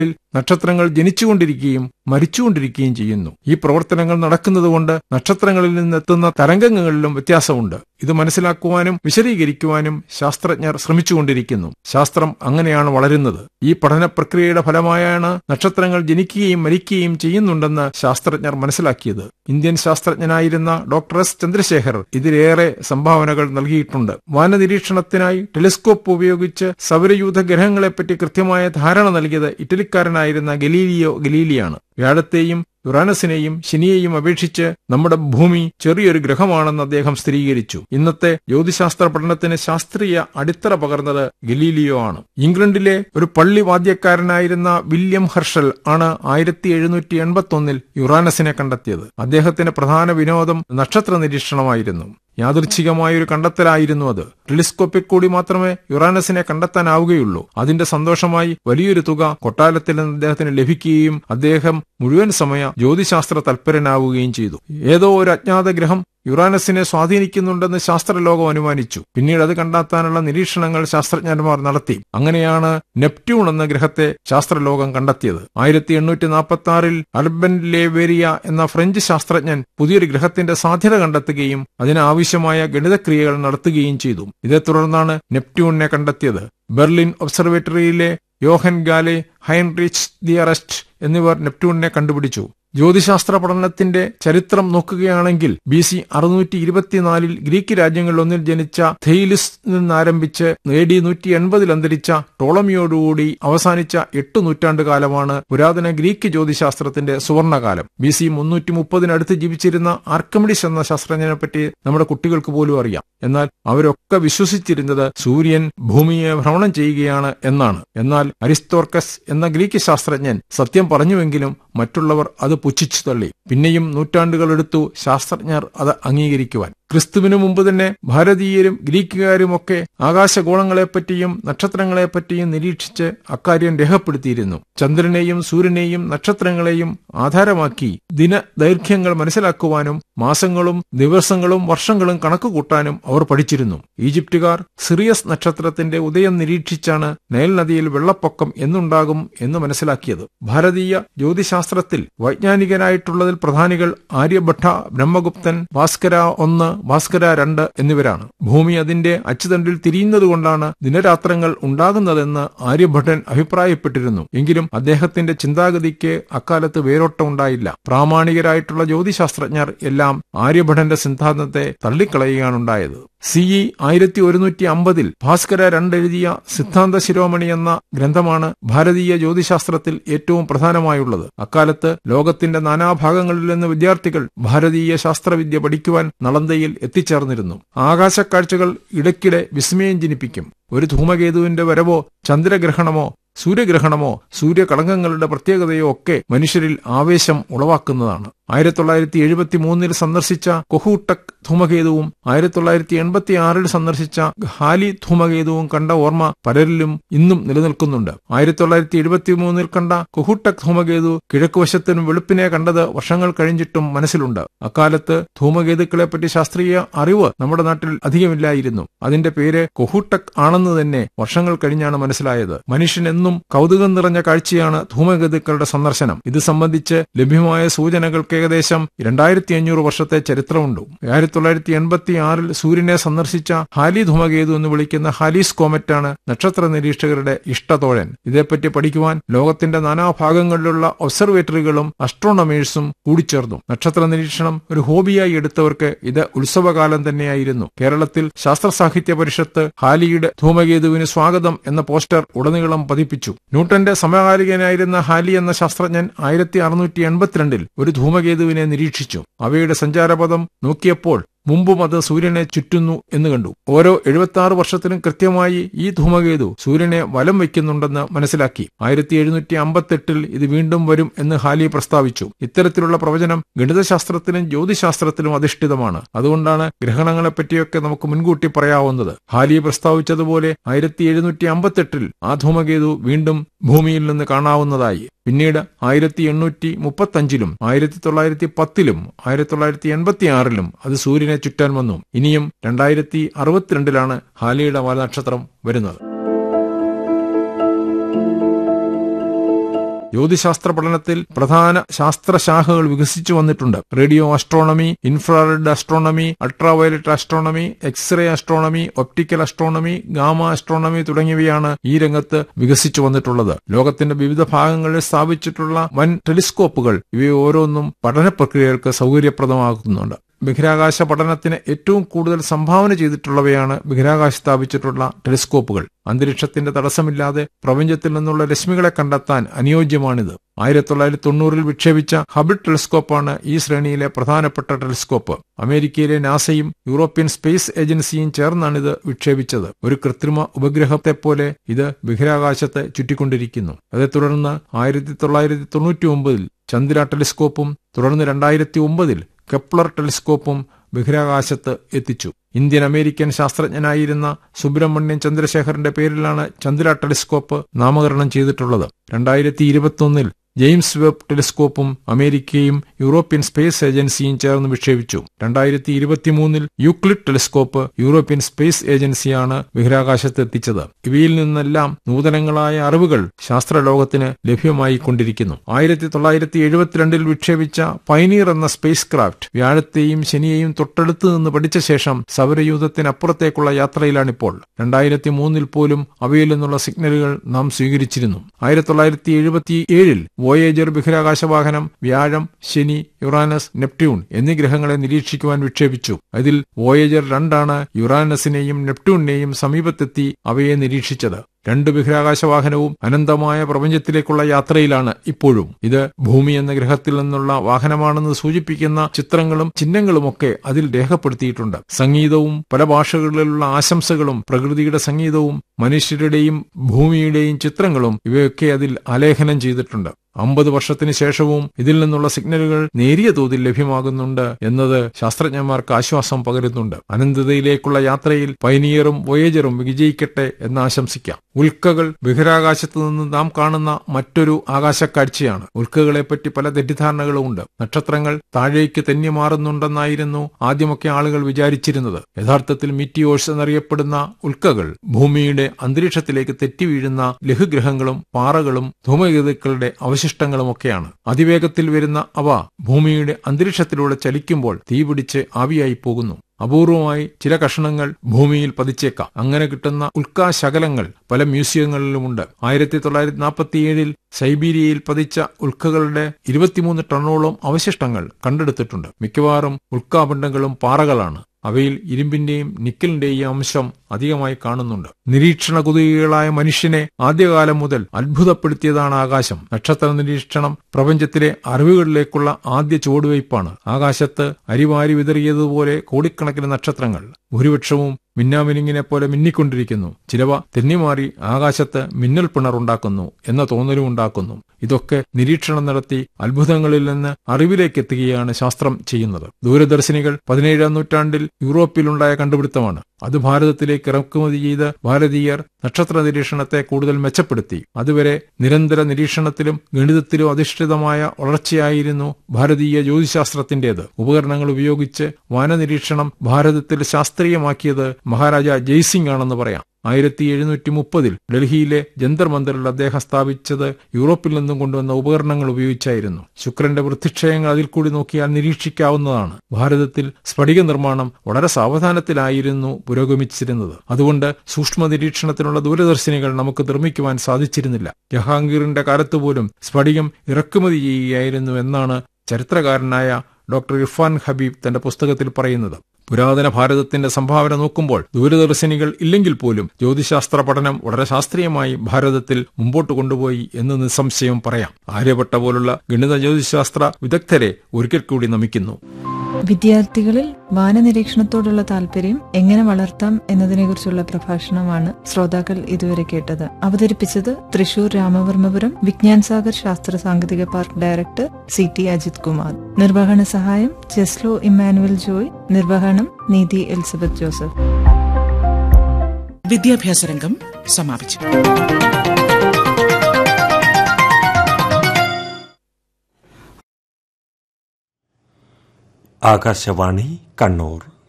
നക്ഷത്രങ്ങൾ ജനിച്ചുകൊണ്ടിരിക്കുകയും മരിച്ചുകൊണ്ടിരിക്കുകയും ചെയ്യുന്നു ഈ പ്രവർത്തനങ്ങൾ നടക്കുന്നതുകൊണ്ട് നക്ഷത്രങ്ങളിൽ നിന്നെത്തുന്ന തരംഗങ്ങളിലും വ്യത്യാസമുണ്ട് ഇത് മനസ്സിലാക്കുവാനും വിശദീകരിക്കുവാനും ശാസ്ത്രജ്ഞർ ശ്രമിച്ചുകൊണ്ടിരിക്കുന്നു ശാസ്ത്രം അങ്ങനെയാണ് വളരുന്നത് ഈ പഠന പ്രക്രിയയുടെ ഫലമായാണ് നക്ഷത്രങ്ങൾ ജനിക്കുകയും മരിക്കുകയും ചെയ്യുന്നുണ്ടെന്ന് ശാസ്ത്രജ്ഞർ മനസ്സിലാക്കിയത് ഇന്ത്യൻ ശാസ്ത്രജ്ഞനായിരുന്ന ഡോക്ടർ എസ് ചന്ദ്രശേഖർ ഇതിലേറെ സംഭാവനകൾ നൽകിയിട്ടുണ്ട് വാനനിരീക്ഷണത്തിനായി ടെലിസ്കോപ്പ് ഉപയോഗിച്ച് സൗരയൂഥ ഗ്രഹങ്ങളെപ്പറ്റി കൃത്യമായ ധാരണ നൽകിയത് ഇറ്റലിക്കാരനായിരുന്ന ഗലീലിയോ ഗലീലിയാണ് വ്യാഴത്തെയും യുറാനസിനെയും ശനിയെയും അപേക്ഷിച്ച് നമ്മുടെ ഭൂമി ചെറിയൊരു ഗ്രഹമാണെന്ന് അദ്ദേഹം സ്ഥിരീകരിച്ചു ഇന്നത്തെ ജ്യോതിശാസ്ത്ര പഠനത്തിന് ശാസ്ത്രീയ അടിത്തറ പകർന്നത് ഗലീലിയോ ആണ് ഇംഗ്ലണ്ടിലെ ഒരു പള്ളി വാദ്യക്കാരനായിരുന്ന വില്യം ഹർഷൽ ആണ് ആയിരത്തി എഴുന്നൂറ്റി എൺപത്തി ഒന്നിൽ യുറാനസിനെ കണ്ടെത്തിയത് അദ്ദേഹത്തിന്റെ പ്രധാന വിനോദം നക്ഷത്ര നിരീക്ഷണമായിരുന്നു യാദൃച്ഛികമായ ഒരു കണ്ടെത്തലായിരുന്നു അത് ടെലിസ്കോപ്പിൽ കൂടി മാത്രമേ യുറാനസിനെ കണ്ടെത്താനാവുകയുള്ളൂ അതിന്റെ സന്തോഷമായി വലിയൊരു തുക കൊട്ടാരത്തിൽ നിന്ന് അദ്ദേഹത്തിന് ലഭിക്കുകയും അദ്ദേഹം മുഴുവൻ സമയ ജ്യോതിശാസ്ത്ര തൽപരനാവുകയും ചെയ്തു ഏതോ ഒരു അജ്ഞാത ഗ്രഹം യുറാനസിനെ സ്വാധീനിക്കുന്നുണ്ടെന്ന് ശാസ്ത്രലോകം അനുമാനിച്ചു പിന്നീട് അത് കണ്ടെത്താനുള്ള നിരീക്ഷണങ്ങൾ ശാസ്ത്രജ്ഞന്മാർ നടത്തി അങ്ങനെയാണ് നെപ്റ്റ്യൂൺ എന്ന ഗ്രഹത്തെ ശാസ്ത്രലോകം കണ്ടെത്തിയത് ആയിരത്തി എണ്ണൂറ്റി നാൽപ്പത്തി ആറിൽ അർബൻ ലേവേരിയ എന്ന ഫ്രഞ്ച് ശാസ്ത്രജ്ഞൻ പുതിയൊരു ഗ്രഹത്തിന്റെ സാധ്യത കണ്ടെത്തുകയും അതിനാവശ്യമായ ഗണിതക്രിയകൾ നടത്തുകയും ചെയ്തു ഇതേ തുടർന്നാണ് നെപ്റ്റ്യൂണിനെ കണ്ടെത്തിയത് ബെർലിൻ ഒബ്സർവേറ്ററിയിലെ Johann Galle Heinrich d'Arrest എന്നിവർ നെപ്റ്റ്യൂണിനെ കണ്ടുപിടിച്ചു ജ്യോതിശാസ്ത്ര പഠനത്തിന്റെ ചരിത്രം നോക്കുകയാണെങ്കിൽ ബി സി അറുന്നൂറ്റി ഇരുപത്തിനാലിൽ ഗ്രീക്ക് രാജ്യങ്ങളിലൊന്നിൽ ജനിച്ച തെയിലിസ് നിന്നാരംഭിച്ച് എ ഡി നൂറ്റി എൺപതിൽ അന്തരിച്ച ടോളമിയോടുകൂടി അവസാനിച്ച എട്ട് നൂറ്റാണ്ട് കാലമാണ് പുരാതന ഗ്രീക്ക് ജ്യോതിശാസ്ത്രത്തിന്റെ സുവർണകാലം ബി സി മുന്നൂറ്റി മുപ്പതിനടുത്ത് ജീവിച്ചിരുന്ന ആർക്കമിഡിസ് എന്ന ശാസ്ത്രജ്ഞനെ പറ്റി നമ്മുടെ കുട്ടികൾക്ക് പോലും അറിയാം എന്നാൽ അവരൊക്കെ വിശ്വസിച്ചിരുന്നത് സൂര്യൻ ഭൂമിയെ ഭ്രമണം ചെയ്യുകയാണ് എന്നാണ് എന്നാൽ അരിസ്തോർക്കസ് എന്ന ഗ്രീക്ക് ശാസ്ത്രജ്ഞൻ സത്യം പറഞ്ഞുവെങ്കിലും മറ്റുള്ളവർ അത് പുച്ഛിച്ചു തള്ളി പിന്നെയും നൂറ്റാണ്ടുകളെടുത്തു ശാസ്ത്രജ്ഞർ അത് അംഗീകരിക്കുവാൻ ക്രിസ്തുവിനു മുമ്പ് തന്നെ ഭാരതീയരും ഗ്രീക്കുകാരുമൊക്കെ ആകാശഗോളങ്ങളെപ്പറ്റിയും നക്ഷത്രങ്ങളെപ്പറ്റിയും നിരീക്ഷിച്ച് അക്കാര്യം രേഖപ്പെടുത്തിയിരുന്നു ചന്ദ്രനെയും സൂര്യനെയും നക്ഷത്രങ്ങളെയും ആധാരമാക്കി ദിന ദൈർഘ്യങ്ങൾ മനസ്സിലാക്കുവാനും മാസങ്ങളും ദിവസങ്ങളും വർഷങ്ങളും കണക്കുകൂട്ടാനും അവർ പഠിച്ചിരുന്നു ഈജിപ്തുകാർ സിറിയസ് നക്ഷത്രത്തിന്റെ ഉദയം നിരീക്ഷിച്ചാണ് നൈൽ നദിയിൽ വെള്ളപ്പൊക്കം എന്നുണ്ടാകും എന്ന് മനസ്സിലാക്കിയത് ഭാരതീയ ജ്യോതിശാസ്ത്രത്തിൽ വൈജ്ഞാനികനായിട്ടുള്ളതിൽ പ്രധാനികൾ ആര്യഭട്ട ബ്രഹ്മഗുപ്തൻ ഭാസ്കര ഒന്ന് ഭാസ്കര രണ്ട് എന്നിവരാണ് ഭൂമി അതിന്റെ അച്ചുതണ്ടിൽ തിരിയുന്നതുകൊണ്ടാണ് ദിനരാത്രങ്ങൾ ഉണ്ടാകുന്നതെന്ന് ആര്യഭട്ടൻ അഭിപ്രായപ്പെട്ടിരുന്നു എങ്കിലും അദ്ദേഹത്തിന്റെ ചിന്താഗതിക്ക് അക്കാലത്ത് വേരോട്ടം ഉണ്ടായില്ല പ്രാമാണികരായിട്ടുള്ള ജ്യോതിശാസ്ത്രജ്ഞർ എല്ലാം ആര്യഭട്ടന്റെ സിദ്ധാന്തത്തെ തള്ളിക്കളയുകയാണുണ്ടായത് സി ഇ ആയിരത്തി ഒരുന്നൂറ്റി അമ്പതിൽ ഭാസ്കര രണ്ടെഴുതിയ സിദ്ധാന്ത ശിരോമണി എന്ന ഗ്രന്ഥമാണ് ഭാരതീയ ജ്യോതിശാസ്ത്രത്തിൽ ഏറ്റവും പ്രധാനമായുള്ളത് അക്കാലത്ത് ലോകത്തിന്റെ നാനാഭാഗങ്ങളിൽ നിന്ന് വിദ്യാർത്ഥികൾ ഭാരതീയ ശാസ്ത്രവിദ്യ പഠിക്കുവാൻ നളന്തയിൽ എത്തിച്ചേർന്നിരുന്നു ആകാശക്കാഴ്ചകൾ ഇടയ്ക്കിടെ വിസ്മയം ജനിപ്പിക്കും ഒരു ധൂമകേതുവിന്റെ വരവോ ചന്ദ്രഗ്രഹണമോ സൂര്യഗ്രഹണമോ സൂര്യകളങ്കങ്ങളുടെ പ്രത്യേകതയോ ഒക്കെ മനുഷ്യരിൽ ആവേശം ഉളവാക്കുന്നതാണ് ആയിരത്തി തൊള്ളായിരത്തി എഴുപത്തി മൂന്നിൽ സന്ദർശിച്ച കൊഹൂട്ടക് ധൂമകേതുവും ആയിരത്തി തൊള്ളായിരത്തി എൺപത്തി ആറിൽ സന്ദർശിച്ച ഹാലി ധൂമകേതുവും കണ്ട ഓർമ്മ പലരിലും ഇന്നും നിലനിൽക്കുന്നുണ്ട് ആയിരത്തി തൊള്ളായിരത്തി എഴുപത്തി മൂന്നിൽ കണ്ട കൊഹൂട്ടക് ധൂമകേതു കിഴക്കുവശത്തിനും വെളുപ്പിനെ കണ്ടത് വർഷങ്ങൾ കഴിഞ്ഞിട്ടും മനസ്സിലുണ്ട് അക്കാലത്ത് ധൂമകേതുക്കളെപ്പറ്റി ശാസ്ത്രീയ അറിവ് നമ്മുടെ നാട്ടിൽ അധികമില്ലായിരുന്നു അതിന്റെ പേര് കൊഹൂട്ടക് ആണെന്ന് തന്നെ വർഷങ്ങൾ കഴിഞ്ഞാണ് മനസ്സിലായത് മനുഷ്യൻ എന്നും കൗതുകം നിറഞ്ഞ കാഴ്ചയാണ് ധൂമകേതുക്കളുടെ സന്ദർശനം ഇത് സംബന്ധിച്ച് ലഭ്യമായ സൂചനകൾക്ക് ഏകദേശം രണ്ടായിരത്തി അഞ്ഞൂറ് വർഷത്തെ ചരിത്രമുണ്ട് ആയിരത്തി തൊള്ളായിരത്തി എൺപത്തി ആറിൽ സൂര്യനെ സന്ദർശിച്ച ഹാലി ധൂമകേതു എന്ന് വിളിക്കുന്ന ഹാലീസ് കോമറ്റാണ് നക്ഷത്ര നിരീക്ഷകരുടെ ഇഷ്ടതോഴൻ ഇതേപ്പറ്റി പഠിക്കുവാൻ ലോകത്തിന്റെ നാനാഭാഗങ്ങളിലുള്ള ഒബ്സർവേറ്ററികളും അസ്ട്രോണമേഴ്സും കൂടിച്ചേർന്നു നക്ഷത്ര നിരീക്ഷണം ഒരു ഹോബിയായി എടുത്തവർക്ക് ഇത് ഉത്സവകാലം തന്നെയായിരുന്നു കേരളത്തിൽ ശാസ്ത്ര സാഹിത്യ പരിഷത്ത് ഹാലിയുടെ ധൂമകേതുവിന് സ്വാഗതം എന്ന പോസ്റ്റർ ഉടനീളം പതിപ്പിച്ചു ന്യൂട്ടന്റെ സമകാലികനായിരുന്ന ഹാലി എന്ന ശാസ്ത്രജ്ഞൻ ആയിരത്തി അറുന്നൂറ്റി എൺപത്തിരണ്ടിൽ ഒരു ധൂമകേതുവിനെ നിരീക്ഷിച്ചു അവയുടെ സഞ്ചാരപഥം നോക്കിയപ്പോൾ മുമ്പും അത് സൂര്യനെ ചുറ്റുന്നു എന്ന് കണ്ടു ഓരോ എഴുപത്തി ആറ് വർഷത്തിനും കൃത്യമായി ഈ ധൂമകേതു സൂര്യനെ വലം വയ്ക്കുന്നുണ്ടെന്ന് മനസ്സിലാക്കി ആയിരത്തി എഴുന്നൂറ്റി അമ്പത്തെട്ടിൽ ഇത് വീണ്ടും വരും എന്ന് ഹാലി പ്രസ്താവിച്ചു ഇത്തരത്തിലുള്ള പ്രവചനം ഗണിതശാസ്ത്രത്തിലും ജ്യോതിശാസ്ത്രത്തിലും അധിഷ്ഠിതമാണ് അതുകൊണ്ടാണ് ഗ്രഹണങ്ങളെപ്പറ്റിയൊക്കെ നമുക്ക് മുൻകൂട്ടി പറയാവുന്നത് ഹാലി പ്രസ്താവിച്ചതുപോലെ ആയിരത്തി എഴുന്നൂറ്റി അമ്പത്തെട്ടിൽ ആ ധൂമകേതു വീണ്ടും ഭൂമിയിൽ നിന്ന് കാണാവുന്നതായി പിന്നീട് ആയിരത്തി എണ്ണൂറ്റി മുപ്പത്തഞ്ചിലും ആയിരത്തി തൊള്ളായിരത്തി പത്തിലും ആയിരത്തി തൊള്ളായിരത്തി എൺപത്തി ആറിലും അത് സൂര്യനെ ചുറ്റാൻ വന്നു ഇനിയും രണ്ടായിരത്തി അറുപത്തിരണ്ടിലാണ് ഹാലിയുടെ വാലനക്ഷത്രം വരുന്നത് ജ്യോതിശാസ്ത്ര പഠനത്തിൽ പ്രധാന ശാസ്ത്രശാഖകൾ വികസിച്ചു വന്നിട്ടുണ്ട് radio astronomy infrared astronomy ultraviolet astronomy X ray astronomy optical astronomy gamma astronomy തുടങ്ങിയവയാണ് ഈ രംഗത്ത് വികസിച്ചു വന്നിട്ടുള്ളത് ലോകത്തിന്റെ വിവിധ ഭാഗങ്ങളിൽ സ്ഥാപിച്ചിട്ടുള്ള വൻ ടെലിസ്കോപ്പുകൾ ഇവയെ ഓരോന്നും പഠന പ്രക്രിയകൾക്ക് സൗകര്യപ്രദമാക്കുന്നുണ്ട് ബഹിരാകാശ പഠനത്തിന് ഏറ്റവും കൂടുതൽ സംഭാവന ചെയ്തിട്ടുള്ളവയാണ് ബഹിരാകാശ സ്ഥാപിച്ചിട്ടുള്ള ടെലിസ്കോപ്പുകൾ അന്തരീക്ഷത്തിന്റെ തടസ്സമില്ലാതെ പ്രപഞ്ചത്തിൽ നിന്നുള്ള രശ്മികളെ കണ്ടെത്താൻ അനുയോജ്യമാണിത് ആയിരത്തി തൊള്ളായിരത്തി തൊണ്ണൂറിൽ വിക്ഷേപിച്ച ഹബിൾ ടെലിസ്കോപ്പാണ് ഈ ശ്രേണിയിലെ പ്രധാനപ്പെട്ട ടെലിസ്കോപ്പ് അമേരിക്കയിലെ നാസയും യൂറോപ്യൻ സ്പേസ് ഏജൻസിയും ചേർന്നാണിത് വിക്ഷേപിച്ചത് ഒരു കൃത്രിമ ഉപഗ്രഹത്തെ പോലെ ഇത് ബഹിരാകാശത്ത് ചുറ്റിക്കൊണ്ടിരിക്കുന്നു അതേ തുടർന്ന് ആയിരത്തി തൊള്ളായിരത്തി തൊണ്ണൂറ്റി ഒമ്പതിൽ ചന്ദ്ര ടെലിസ്കോപ്പും തുടർന്ന് രണ്ടായിരത്തി ഒമ്പതിൽ കെപ്ലർ ടെലിസ്കോപ്പും ബഹിരാകാശത്ത് എത്തിച്ചു ഇന്ത്യൻ അമേരിക്കൻ ശാസ്ത്രജ്ഞനായിരുന്ന സുബ്രഹ്മണ്യൻ ചന്ദ്രശേഖറിന്റെ പേരിലാണ് ചന്ദ്ര ടെലിസ്കോപ്പ് നാമകരണം ചെയ്തിട്ടുള്ളത് രണ്ടായിരത്തി ഇരുപത്തൊന്നിൽ ജെയിംസ് വെബ് ടെലിസ്കോപ്പും അമേരിക്കയും യൂറോപ്യൻ സ്പേസ് ഏജൻസിയും ചേർന്ന് വിക്ഷേപിച്ചു രണ്ടായിരത്തി ഇരുപത്തിമൂന്നിൽ യൂക്ലിഡ് ടെലിസ്കോപ്പ് യൂറോപ്യൻ സ്പേസ് ഏജൻസിയാണ് ബഹിരാകാശത്ത് എത്തിച്ചത് ഇവയിൽ നിന്നെല്ലാം നൂതനങ്ങളായ അറിവുകൾ ശാസ്ത്രലോകത്തിന് ലഭ്യമായി കൊണ്ടിരിക്കുന്നു ആയിരത്തി തൊള്ളായിരത്തി എഴുപത്തിരണ്ടിൽ വിക്ഷേപിച്ച പൈനീർ എന്ന സ്പേസ് ക്രാഫ്റ്റ് വ്യാഴത്തെയും ശനിയെയും തൊട്ടടുത്ത് നിന്ന് പഠിച്ച ശേഷം സൗരയൂഥത്തിനപ്പുറത്തേക്കുള്ള യാത്രയിലാണിപ്പോൾ രണ്ടായിരത്തി മൂന്നിൽ പോലും അവയിൽ നിന്നുള്ള സിഗ്നലുകൾ നാം സ്വീകരിച്ചിരുന്നു ആയിരത്തി തൊള്ളായിരത്തി എഴുപത്തി ഏഴിൽ വോയേജർ ബഹിരാകാശ വാഹനം വ്യാഴം ശനി യുറാനസ് നെപ്റ്റ്യൂൺ എന്നീ ഗ്രഹങ്ങളെ നിരീക്ഷിക്കുവാൻ വിക്ഷേപിച്ചു അതിൽ വോയേജർ രണ്ടാണ് യുറാനസിനെയും നെപ്റ്റ്യൂണിനെയും സമീപത്തെത്തി അവയെ നിരീക്ഷിച്ചത് രണ്ട് ബഹിരാകാശ വാഹനവും അനന്തമായ പ്രപഞ്ചത്തിലേക്കുള്ള യാത്രയിലാണ് ഇപ്പോഴും ഇത് ഭൂമി എന്ന ഗ്രഹത്തിൽ നിന്നുള്ള വാഹനമാണെന്ന് സൂചിപ്പിക്കുന്ന ചിത്രങ്ങളും ചിഹ്നങ്ങളുമൊക്കെ അതിൽ രേഖപ്പെടുത്തിയിട്ടുണ്ട് സംഗീതവും പല ഭാഷകളിലുള്ള ആശംസകളും പ്രകൃതിയുടെ സംഗീതവും മനുഷ്യരുടെയും ഭൂമിയുടെയും ചിത്രങ്ങളും ഇവയൊക്കെ അതിൽ ആലേഖനം ചെയ്തിട്ടുണ്ട് അമ്പത് വർഷത്തിന് ശേഷവും ഇതിൽ നിന്നുള്ള സിഗ്നലുകൾ നേരിയ തോതിൽ ലഭ്യമാകുന്നുണ്ട് എന്നത് ശാസ്ത്രജ്ഞന്മാർക്ക് ആശ്വാസം പകരുന്നുണ്ട് അനന്തതയിലേക്കുള്ള യാത്രയിൽ പൈനിയറും വോയേജറും വിജയിക്കട്ടെ എന്ന് ആശംസിക്കാം ഉൽക്കകൾ ബഹിരാകാശത്ത് നിന്ന് നാം കാണുന്ന മറ്റൊരു ആകാശക്കാഴ്ചയാണ് ഉൽക്കകളെപ്പറ്റി പല തെറ്റിദ്ധാരണകളും ഉണ്ട് നക്ഷത്രങ്ങൾ താഴേക്ക് തന്നെ മാറുന്നുണ്ടെന്നായിരുന്നു ആദ്യമൊക്കെ ആളുകൾ വിചാരിച്ചിരുന്നത് യഥാർത്ഥത്തിൽ മീറ്റിയോഴ്സ് എന്നറിയപ്പെടുന്ന ഉൽക്കകൾ ഭൂമിയുടെ അന്തരീക്ഷത്തിലേക്ക് തെറ്റി വീഴുന്ന ലഘുഗ്രഹങ്ങളും പാറകളും ധൂമഗതിക്കളുടെ അവശിഷ്ടങ്ങളുമൊക്കെയാണ് അതിവേഗത്തിൽ വരുന്ന അവ ഭൂമിയുടെ അന്തരീക്ഷത്തിലൂടെ ചലിക്കുമ്പോൾ തീപിടിച്ച് ആവിയായി പോകുന്നു അപൂർവമായി ചില കഷണങ്ങൾ ഭൂമിയിൽ പതിച്ചേക്കാം അങ്ങനെ കിട്ടുന്ന ഉൽക്കാശകലങ്ങൾ പല മ്യൂസിയങ്ങളിലുമുണ്ട് ആയിരത്തി തൊള്ളായിരത്തി നാൽപ്പത്തിയേഴിൽ സൈബീരിയയിൽ പതിച്ച ഉൽക്കകളുടെ ഇരുപത്തിമൂന്ന് ടണ്ണോളം അവശിഷ്ടങ്ങൾ കണ്ടെടുത്തിട്ടുണ്ട് മിക്കവാറും ഉൽക്കാപിണ്ഡങ്ങളും പാറകളാണ് അവയിൽ ഇരുമ്പിന്റെയും നിക്കലിന്റെയും അംശം അധികമായി കാണുന്നുണ്ട് നിരീക്ഷണ കുതുകികളായ മനുഷ്യനെ ആദ്യകാലം മുതൽ അത്ഭുതപ്പെടുത്തിയതാണ് ആകാശം നക്ഷത്ര നിരീക്ഷണം പ്രപഞ്ചത്തിലെ അറിവുകളിലേക്കുള്ള ആദ്യ ചുവടുവയ്പ്പാണ് ആകാശത്ത് അരിവാരി വിതറിയതുപോലെ കോടിക്കണക്കിന് നക്ഷത്രങ്ങൾ ഭൂരിപക്ഷവും മിന്നാമിനിങ്ങിനെ പോലെ മിന്നിക്കൊണ്ടിരിക്കുന്നു ചിലവ തെന്നിമാറി ആകാശത്ത് മിന്നൽ പിണറുണ്ടാക്കുന്നു എന്ന തോന്നലും ഉണ്ടാക്കുന്നു ഇതൊക്കെ നിരീക്ഷണം നടത്തി അത്ഭുതങ്ങളിൽ നിന്ന് അറിവിലേക്ക് എത്തുകയാണ് ശാസ്ത്രം ചെയ്യുന്നത് ദൂരദർശിനികൾ പതിനേഴാം നൂറ്റാണ്ടിൽ യൂറോപ്പിലുണ്ടായ കണ്ടുപിടുത്തമാണ് അത് ഭാരതത്തിലേക്ക് ഇറക്കുമതി ചെയ്ത് ഭാരതീയർ നക്ഷത്ര നിരീക്ഷണത്തെ കൂടുതൽ മെച്ചപ്പെടുത്തി അതുവരെ നിരന്തര നിരീക്ഷണത്തിലും ഗണിതത്തിലും അധിഷ്ഠിതമായ വളർച്ചയായിരുന്നു ഭാരതീയ ജ്യോതിശാസ്ത്രത്തിന്റേത് ഉപകരണങ്ങൾ ഉപയോഗിച്ച് വാനനിരീക്ഷണം ഭാരതത്തിൽ ശാസ്ത്രീയമാക്കിയത് മഹാരാജ ജയ്സിംഗ് ആണെന്ന് പറയാം ആയിരത്തി എഴുന്നൂറ്റി മുപ്പതിൽ ഡൽഹിയിലെ ജന്തർ മന്ദിറിൽ അദ്ദേഹം സ്ഥാപിച്ചത് യൂറോപ്പിൽ നിന്നും കൊണ്ടുവന്ന ഉപകരണങ്ങൾ ഉപയോഗിച്ചായിരുന്നു ശുക്രന്റെ വൃത്തിക്ഷയങ്ങൾ അതിൽ കൂടി നോക്കിയാൽ നിരീക്ഷിക്കാവുന്നതാണ് ഭാരതത്തിൽ സ്ഫടിക നിർമ്മാണം വളരെ സാവധാനത്തിലായിരുന്നു പുരോഗമിച്ചിരുന്നത് അതുകൊണ്ട് സൂക്ഷ്മ നിരീക്ഷണത്തിനുള്ള ദൂരദർശിനികൾ നമുക്ക് നിർമ്മിക്കുവാൻ സാധിച്ചിരുന്നില്ല ജഹാംഗീറിന്റെ കാലത്തുപോലും സ്ഫടികം ഇറക്കുമതി ചെയ്യുകയായിരുന്നു എന്നാണ് ചരിത്രകാരനായ ഡോക്ടർ ഇർഫാൻ ഹബീബ് തന്റെ പുസ്തകത്തിൽ പറയുന്നത് പുരാതന ഭാരതത്തിന്റെ സംഭാവന നോക്കുമ്പോൾ ദൂരദർശിനികൾ ഇല്ലെങ്കിൽ പോലും ജ്യോതിശാസ്ത്ര പഠനം വളരെ ശാസ്ത്രീയമായി ഭാരതത്തിൽ മുമ്പോട്ട് കൊണ്ടുപോയി എന്ന് നിസ്സംശയം പറയാം ആര്യഭട്ട പോലുള്ള ഗണിത ജ്യോതിശാസ്ത്ര വിദഗ്ധരെ ഒരിക്കൽ കൂടി നമിക്കുന്നു വിദ്യാർത്ഥികളിൽ വാനനിരീക്ഷണത്തോടുള്ള താല്പര്യം എങ്ങനെ വളർത്താം എന്നതിനെക്കുറിച്ചുള്ള പ്രഭാഷണമാണ് ശ്രോതാക്കൾ ഇതുവരെ കേട്ടത് അവതരിപ്പിച്ചത് തൃശൂർ രാമവർമ്മപുരം വിജ്ഞാൻ സാഗർ ശാസ്ത്ര സാങ്കേതിക park director C T Ajith Kumar നിർവഹണ സഹായം ജസ്ലോ ഇമ്മാനുവൽ ജോയ് നിർവഹണം നീതി എലിസബത്ത് ജോസഫ് വിദ്യാഭ്യാസ രംഗം സമാപിച്ചു ആകാശവാണി കണ്ണൂർ